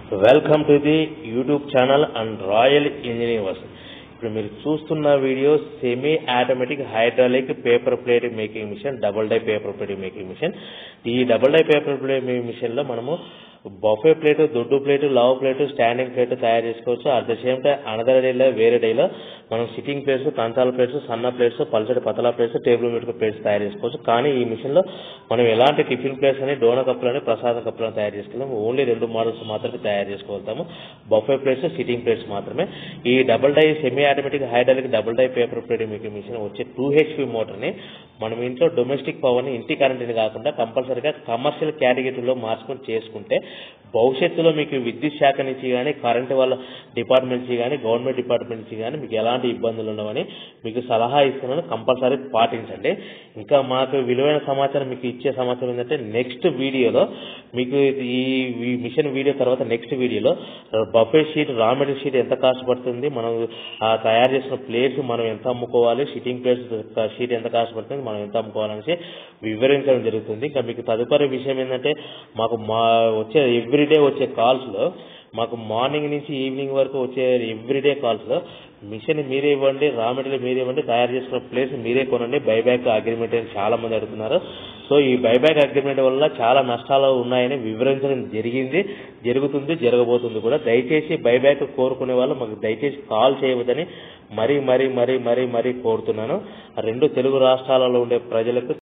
welcome to the YouTube channel and Royal Engineers ఇప్పుడు మీరు చూస్తున్న video semi automatic hydraulic paper plate making machine double die paper plate making machine ఈ double die paper plate making machine లో మనము buffet plate దొడ్డు plate లావ్ plate standing plate తయారు చేసుకోవచ్చు at the same time another డేలో వేరే డేలో మనం సిట్టింగ్ ప్లేట్స్ కంచాల ప్లేట్స్ సన్న ప్లేట్స్ పల్చటి పతలా ప్లేట్స్ టేబుల్ మీటర్ ప్లేట్స్ తయారు చేసుకోవచ్చు కానీ ఈ మిషన్ లో మనం ఎలాంటి టిఫిన్ ప్లేట్స్ అని డోనా కప్పులు అని ప్రసాద కప్పులు అని తయారు చేసుకోలేము ఓన్లీ రెండు మోడల్స్ మాత్రమే తయారు చేసుకోగలుగుతాము బఫే ప్లేట్స్ సిట్టింగ్ ప్లేట్స్ మాత్రమే ఈ double die semi automatic hydraulic double die paper plate making machine వచ్చే టూ హెచ్పి మోటార్ని మనం ఇంట్లో డొమెస్టిక్ పవర్ని ఇంటి కరెంట్ని కాకుండా కంపల్సరీగా కమర్షియల్ కేటగిరీలో మార్చుకొని చేసుకుంటే భవిష్యత్తులో మీకు విద్యుత్ శాఖ నుంచి కానీ కరెంట్ వాళ్ళ డిపార్ట్మెంట్ నుంచి కానీ గవర్నమెంట్ డిపార్ట్మెంట్ నుంచి కానీ మీకు ఎలాంటి ఇబ్బందులు ఉండవని మీకు సలహా ఇస్తున్నాను కంపల్సరీ పాటించండి ఇంకా మాకు విలువైన సమాచారం మీకు ఇచ్చే సమాచారం ఏంటంటే నెక్స్ట్ వీడియోలో మీకు ఈ ఈ మిషన్ వీడియో తర్వాత నెక్స్ట్ వీడియోలో buffet sheet raw material sheet ఎంత కాస్ట్ పడుతుంది మనం ఆ తయారు చేసిన ప్లేట్స్ మనం ఎంత అమ్ముకోవాలి సిట్టింగ్ ప్లేట్స్ షీట్ ఎంత కాస్ట్ పడుతుంది మనం ఎంత అమ్ముకోవాలనేసి వివరించడం జరుగుతుంది ఇంకా మీకు తదుపరి విషయం ఏంటంటే మాకు మా వచ్చే ఎవ్రీడే వచ్చే కాల్స్లో మాకు మార్నింగ్ నుంచి ఈవినింగ్ వరకు వచ్చే ఎవ్రీడే కాల్స్లో మిషన్ మీరే ఇవ్వండి రా మెటీరియల్ మీరే ఇవ్వండి తయారు చేసుకున్న ప్లేస్ మీరే కొనండి బైబ్యాక్ అగ్రిమెంట్ అని చాలా మంది అడుగుతున్నారు సో ఈ బైబ్యాక్ అగ్రిమెంట్ వల్ల చాలా నష్టాలు ఉన్నాయని వివరించడం జరిగింది జరుగుతుంది జరగబోతుంది కూడా దయచేసి బైబ్యాక్ కోరుకునే వాళ్ళు మాకు దయచేసి కాల్ చేయవద్దని మరీ మరీ మరీ మరీ మరీ కోరుతున్నాను రెండు తెలుగు రాష్ట్రాలలో ఉండే ప్రజలకు